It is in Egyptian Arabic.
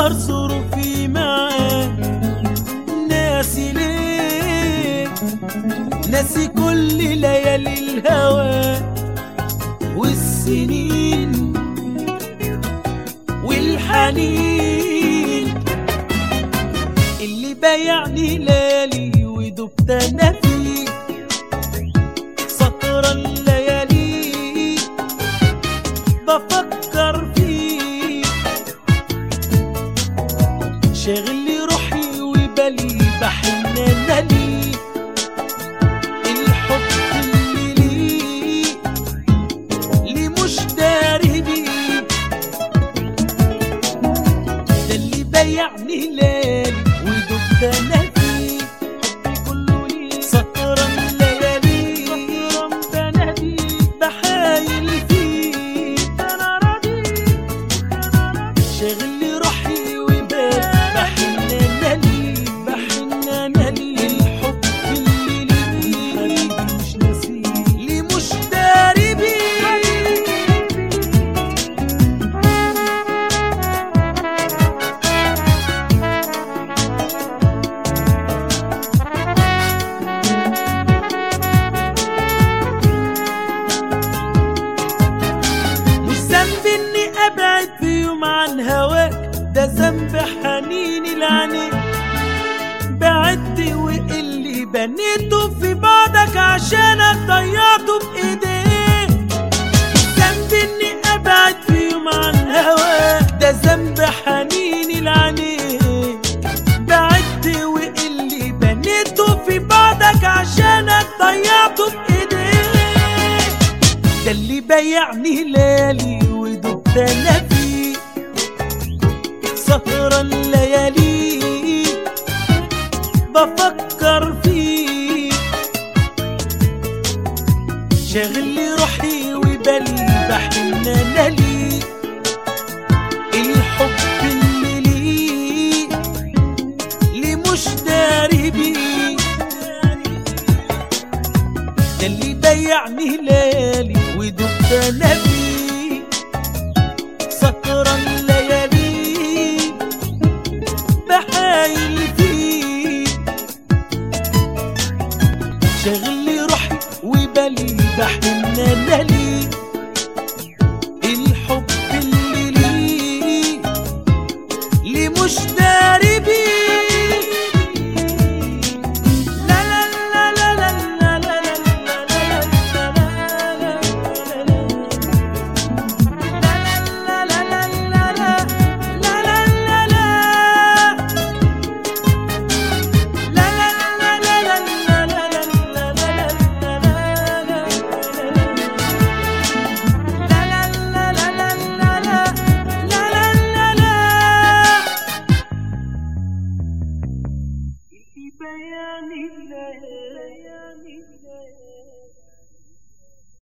بفكر ظروفي معاك ناسي ليه ناسي كل ليالي الهوى والسنين والحنين اللي بايعني ليالي ودبت انا فيه سهرة الليالي بفكر فيه شاغل لي روحي وبالي بحن انا ليه الحب اللي ليه ليه مش داري بيه ده اللي بايعني ليالي ودبت انا فيه حبي كله ليه سهرة الليالي سهرة بنادي بحايل فيه انا راضي شاغل لي روحي وبال بحن انا ليه بحن انا ليه الحب اللي ليه حبيبي مش ناسيه ليه مش داري بيه مش ذنب اني ابعد في يوم عن هواك ده ذنب حنيني لعنيك بعدت واللي بنيته في بعدك عشانك ضيعته بايديك ذنب اني ابعد في يوم عن هواك ده ذنب حنيني لعنيك بعدت واللي بنيته في بعدك عشانك ضيعته بايديك ده اللي بايعني ليالي ودبت انا فيه سهرة الليالي بفكر فيه شاغل لي روحي وبالي بحن انا ليه الحب اللي ليه ليه مش داري بيه ده اللي بايعني ليالي ودبت انا فيه سكر الليالي بحايل فيه شاغل لي روحي وبالي بحن انا ليه